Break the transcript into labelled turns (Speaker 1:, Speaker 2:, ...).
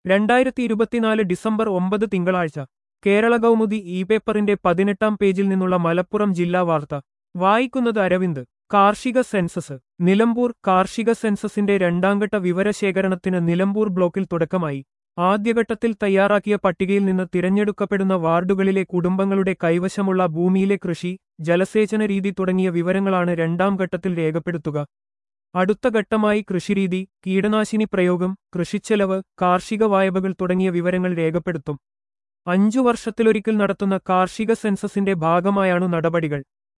Speaker 1: രണ്ടായിരത്തി ഇരുപത്തിനാല് ഡിസംബർ ഒമ്പത് തിങ്കളാഴ്ച കേരള കൗമുദി ഇ പേപ്പറിന്റെ പതിനെട്ടാം പേജിൽ നിന്നുള്ള മലപ്പുറം ജില്ലാ വാർത്ത വായിക്കുന്നത് അരവിന്ദ് കാർഷിക സെൻസസ് നിലമ്പൂർ കാർഷിക സെൻസസിന്റെ രണ്ടാംഘട്ട വിവരശേഖരണത്തിന് നിലമ്പൂർ ബ്ലോക്കിൽ തുടക്കമായി ആദ്യഘട്ടത്തിൽ തയ്യാറാക്കിയ പട്ടികയിൽ നിന്ന് തിരഞ്ഞെടുക്കപ്പെടുന്ന വാർഡുകളിലെ കുടുംബങ്ങളുടെ കൈവശമുള്ള ഭൂമിയിലെ കൃഷി ജലസേചന രീതി തുടങ്ങിയ വിവരങ്ങളാണ് രണ്ടാം ഘട്ടത്തിൽ രേഖപ്പെടുത്തുക അടുത്ത ഘട്ടമായി കൃഷിരീതി കീടനാശിനി പ്രയോഗം കൃഷിച്ചെലവ് കാർഷിക വായ്പകൾ തുടങ്ങിയ വിവരങ്ങൾ രേഖപ്പെടുത്തും അഞ്ചു വർഷത്തിലൊരിക്കൽ നടത്തുന്ന കാർഷിക സെൻസസിന്റെ ഭാഗമായാണ് നടപടികൾ